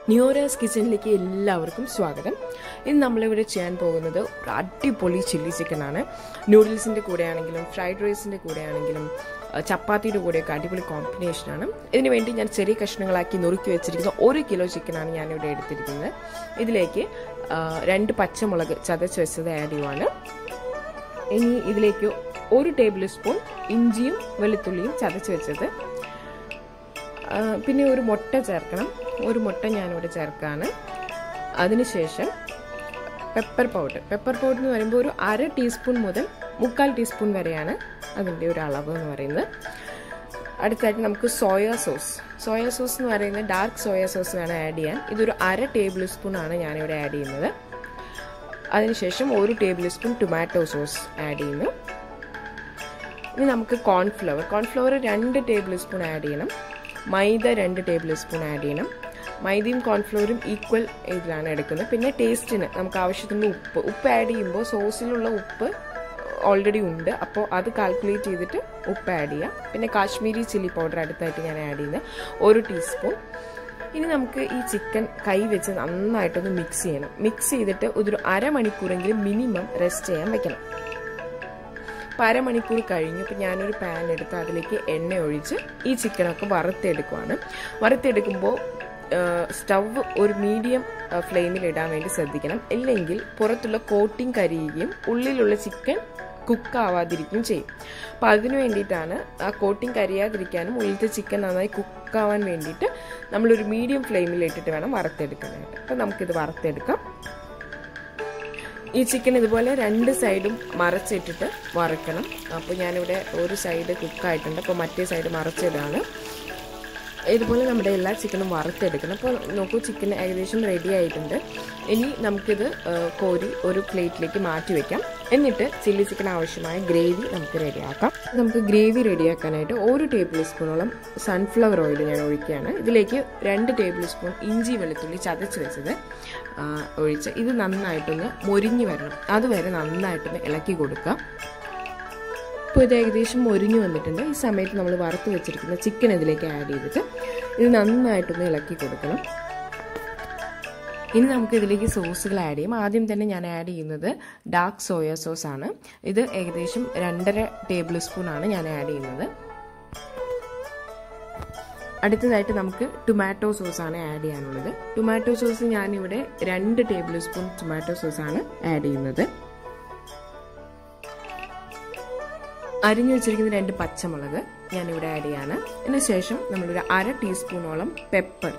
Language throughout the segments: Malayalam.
ന്യൂറാസ് കിച്ചണിലേക്ക് എല്ലാവർക്കും സ്വാഗതം ഇന്ന് നമ്മളിവിടെ ചെയ്യാൻ പോകുന്നത് ഒരു അടിപൊളി ചില്ലി ചിക്കനാണ് നൂഡിൽസിൻ്റെ കൂടെയാണെങ്കിലും ഫ്രൈഡ് റൈസിൻ്റെ കൂടെയാണെങ്കിലും അഹ് ചപ്പാത്തിയുടെ കൂടെയൊക്കെ അടിപൊളി കോമ്പിനേഷനാണ് ഇതിനു വേണ്ടി ഞാൻ ചെറിയ കഷ്ണങ്ങളാക്കി നുറുക്കി വെച്ചിരിക്കുന്ന ഒരു കിലോ ചിക്കനാണ് ഞാനിവിടെ എടുത്തിരിക്കുന്നത് ഇതിലേക്ക് അഹ് രണ്ട് പച്ചമുളക് ചതച്ച് വെച്ചത് ആഡ് ചെയ്യുവാണ് ഇനി ഇതിലേക്ക് ഒരു ടേബിൾ സ്പൂൺ ഇഞ്ചിയും വെളുത്തുള്ളിയും ചതച്ച് വെച്ചത് ആ, പിന്നെ ഒരു മുട്ട ചേർക്കണം ഒരു മുട്ട ഞാനിവിടെ ചേർക്കാണ് അതിനുശേഷം പെപ്പർ പൗഡർ പെപ്പർ പൗഡർ എന്ന് പറയുമ്പോൾ ഒരു അര ടീസ്പൂൺ മുതൽ മുക്കാൽ ടീസ്പൂൺ വരെയാണ് അതിൻ്റെ ഒരു അളവ് എന്ന് പറയുന്നത് അടുത്തായിട്ട് നമുക്ക് സോയ സോസ് സോയ സോസ് എന്ന് പറയുന്നത് ഡാർക്ക് സോയ സോസ് വേണം ആഡ് ചെയ്യാൻ ഇതൊരു അര ടേബിൾ സ്പൂൺ ആണ് ഞാനിവിടെ ആഡ് ചെയ്യുന്നത് അതിനുശേഷം ഒരു tablespoon tomato sauce add ചെയ്യുന്നു ഇനി നമുക്ക് കോൺഫ്ലവർ കോൺഫ്ലവർ രണ്ട് ടേബിൾ സ്പൂൺ ആഡ് ചെയ്യണം മൈദ രണ്ട് ടേബിൾ സ്പൂൺ ആഡ് ചെയ്യണം മൈദയും കോൺഫ്ലവറും ഈക്വൽ ഇതിലാണ് എടുക്കുന്നത് പിന്നെ ടേസ്റ്റിന് നമുക്ക് ആവശ്യത്തിന് ഉപ്പ് ഉപ്പ് ആഡ് ചെയ്യുമ്പോൾ സോസിലുള്ള ഉപ്പ് ഓൾറെഡി ഉണ്ട് അപ്പോൾ അത് കാൽക്കുലേറ്റ് ചെയ്തിട്ട് ഉപ്പ് ആഡ് ചെയ്യാം പിന്നെ കാശ്മീരി ചില്ലി പൗഡർ അടുത്തായിട്ട് ഞാൻ ആഡ് ചെയ്യുന്നത് ഒരു ടീസ്പൂൺ ഇനി നമുക്ക് ഈ ചിക്കൻ കൈ വെച്ച് നന്നായിട്ടൊന്ന് മിക്സ് ചെയ്യണം മിക്സ് ചെയ്തിട്ട് ഒരു അരമണിക്കൂറെങ്കിലും മിനിമം റെസ്റ്റ് ചെയ്യാൻ വെക്കണം അപ്പോൾ അരമണിക്കൂർ കഴിഞ്ഞു അപ്പോൾ ഞാനൊരു പാൻ എടുത്ത് അതിലേക്ക് എണ്ണ ഒഴിച്ച് ഈ ചിക്കനൊക്കെ വറുത്തെടുക്കുവാണ് വറുത്തെടുക്കുമ്പോൾ സ്റ്റവ് ഒരു മീഡിയം ഫ്ലെയിമിൽ ഇടാൻ വേണ്ടി ശ്രദ്ധിക്കണം ഇല്ലെങ്കിൽ പുറത്തുള്ള കോട്ടിങ് കരിയുകയും ഉള്ളിലുള്ള ചിക്കൻ കുക്ക് ആവാതിരിക്കുകയും ചെയ്യും അപ്പം അതിനു വേണ്ടിയിട്ടാണ് ആ കോട്ടിങ് കരിയാതിരിക്കാനും ഉള്ളിലത്തെ ചിക്കൻ നന്നായി കുക്കാവാൻ വേണ്ടിയിട്ട് നമ്മളൊരു മീഡിയം ഫ്ലെയിമിൽ ഇട്ടിട്ട് വേണം വറുത്തെടുക്കാനായിട്ട് അപ്പം നമുക്കിത് വറുത്തെടുക്കാം ഈ ചിക്കൻ ഇതുപോലെ രണ്ട് സൈഡും മറച്ചിട്ടിട്ട് വറുക്കണം അപ്പോൾ ഞാനിവിടെ ഒരു സൈഡ് കുക്കായിട്ടുണ്ട് അപ്പോൾ മറ്റേ സൈഡ് മറച്ചിടാണ് ഇതുപോലെ നമ്മുടെ എല്ലാ ചിക്കനും വറുത്തെടുക്കണം അപ്പോൾ നോക്കൂ ചിക്കൻ ഏകദേശം റെഡി ആയിട്ടുണ്ട് ഇനി നമുക്കിത് ആ, കോരി ഒരു പ്ലേറ്റിലേക്ക് മാറ്റി വെക്കാം എന്നിട്ട് ചില്ലി ചിക്കൻ ആവശ്യമായ ഗ്രേവി നമുക്ക് റെഡിയാക്കാം നമുക്ക് ഗ്രേവി റെഡിയാക്കാനായിട്ട് ഒരു ടേബിൾ സ്പൂണോളം സൺഫ്ലവർ ഓയിൽ ഞാൻ ഒഴിക്കുകയാണ് ഇതിലേക്ക് രണ്ട് ടേബിൾ സ്പൂൺ ഇഞ്ചി വെളുത്തുള്ളി ചതച്ച് വെച്ചത് ആ, ഒഴിച്ച് ഇത് നന്നായിട്ടൊന്ന് മൊരിഞ്ഞു വരണം അതുവരെ നന്നായിട്ടൊന്ന് ഇളക്കി കൊടുക്കുക ഇപ്പോൾ ഇത് ഏകദേശം മൊരിഞ്ഞു വന്നിട്ടുണ്ട് ഈ സമയത്ത് നമ്മൾ വറുത്ത് വെച്ചിരിക്കുന്ന ചിക്കൻ ഇതിലേക്ക് ആഡ് ചെയ്തിട്ട് ഇത് നന്നായിട്ടൊന്ന് ഇളക്കി കൊടുക്കണം ഇനി നമുക്ക് ഇതിലേക്ക് സോസുകൾ ആഡ് ചെയ്യും ആദ്യം തന്നെ ഞാൻ ആഡ് ചെയ്യുന്നത് ഡാർക്ക് സോയ സോസ് ആണ് ഇത് ഏകദേശം രണ്ടര ടേബിൾ സ്പൂൺ ആണ് ഞാൻ ആഡ് ചെയ്യുന്നത് അടുത്തതായിട്ട് നമുക്ക് ടൊമാറ്റോ സോസ് ആണ് ആഡ് ചെയ്യാനുള്ളത് ടൊമാറ്റോ സോസ് ഞാനിവിടെ രണ്ട് ടേബിൾ സ്പൂൺ ടൊമാറ്റോ സോസ് ആണ് ആഡ് ചെയ്യുന്നത് അരിഞ്ഞു വെച്ചിരിക്കുന്ന രണ്ട് പച്ചമുളക് ഞാനിവിടെ ആഡ് ചെയ്യാണ് അതിനുശേഷം നമ്മളൊരു അര ടീസ്പൂണോളം പെപ്പർ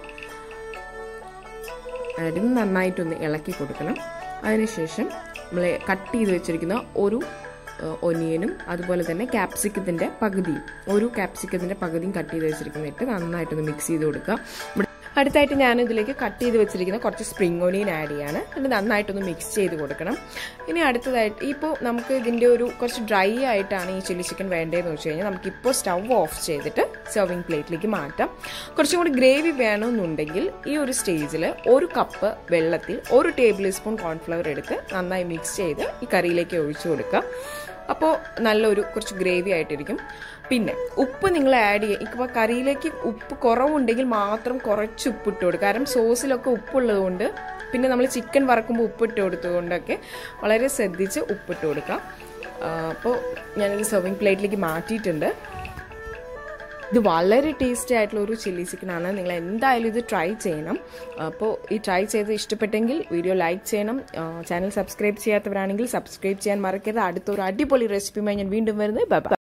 ആഡ് ചെയ്ത് നന്നായിട്ടൊന്ന് ഇളക്കി കൊടുക്കണം അതിനുശേഷം നമ്മൾ കട്ട് ചെയ്ത് വെച്ചിരിക്കുന്ന ഒരു ഒനിയനും അതുപോലെ തന്നെ ക്യാപ്സിക്കത്തിൻ്റെ പകുതിയും ഒരു ക്യാപ്സിക്കത്തിൻ്റെ പകുതിയും കട്ട് ചെയ്ത് വെച്ചിരിക്കുന്നിട്ട് നന്നായിട്ടൊന്ന് മിക്സ് ചെയ്ത് കൊടുക്കുക ഇവിടെ അടുത്തായിട്ട് ഞാൻ ഇതിലേക്ക് കട്ട് ചെയ്ത് വെച്ചിരിക്കുന്ന കുറച്ച് സ്പ്രിംഗ് ഓണിയൻ ആഡ് ചെയ്യാണ് എന്നിട്ട് നന്നായിട്ടൊന്ന് മിക്സ് ചെയ്ത് കൊടുക്കണം ഇനി അടുത്തതായിട്ട് ഇപ്പോൾ നമുക്ക് ഇതിൻ്റെ ഒരു കുറച്ച് ഡ്രൈ ആയിട്ടാണ് ഈ ചില്ലി ചിക്കൻ വേണ്ടതെന്ന് വെച്ച് കഴിഞ്ഞാൽ നമുക്കിപ്പോൾ സ്റ്റവ് ഓഫ് ചെയ്തിട്ട് സെർവിങ് പ്ലേറ്റിലേക്ക് മാറ്റാം കുറച്ചും കൂടി ഗ്രേവി വേണമെന്നുണ്ടെങ്കിൽ ഈ ഒരു സ്റ്റേജിൽ ഒരു കപ്പ് വെള്ളത്തിൽ ഒരു ടേബിൾ സ്പൂൺ കോൺഫ്ലവർ എടുത്ത് നന്നായി മിക്സ് ചെയ്ത് ഈ കറിയിലേക്ക് ഒഴിച്ചു കൊടുക്കുക അപ്പോൾ നല്ലൊരു കുറച്ച് ഗ്രേവി ആയിട്ടിരിക്കും പിന്നെ ഉപ്പ് നിങ്ങൾ ആഡ് ചെയ്യുക ഇപ്പോൾ കറിയിലേക്ക് ഉപ്പ് കുറവുണ്ടെങ്കിൽ മാത്രം കുറച്ച് ഉപ്പ് ഇട്ട് കൊടുക്കുക കാരണം സോസിലൊക്കെ ഉപ്പുള്ളത് കൊണ്ട് പിന്നെ നമ്മൾ ചിക്കൻ വറക്കുമ്പോൾ ഉപ്പിട്ട് കൊടുത്തതുകൊണ്ടൊക്കെ വളരെ ശ്രദ്ധിച്ച് ഉപ്പിട്ട് കൊടുക്കുക അപ്പോൾ ഞാനിത് സെർവിങ് പ്ലേറ്റിലേക്ക് മാറ്റിയിട്ടുണ്ട് ഇത് വളരെ ടേസ്റ്റി ആയിട്ടുള്ള ഒരു ചില്ലി ചിക്കനാണ് നിങ്ങൾ എന്തായാലും ഇത് ട്രൈ ചെയ്യണം അപ്പോൾ ഈ ട്രൈ ചെയ്ത് ഇഷ്ടപ്പെട്ടെങ്കിൽ വീഡിയോ ലൈക്ക് ചെയ്യണം ചാനൽ സബ്സ്ക്രൈബ് ചെയ്യാത്തവരാണെങ്കിൽ സബ്സ്ക്രൈബ് ചെയ്യാൻ മറക്കരുത് അടുത്തൊരു അടിപൊളി റെസിപ്പിയുമായി ഞാൻ വീണ്ടും വരുന്നത് ബൈ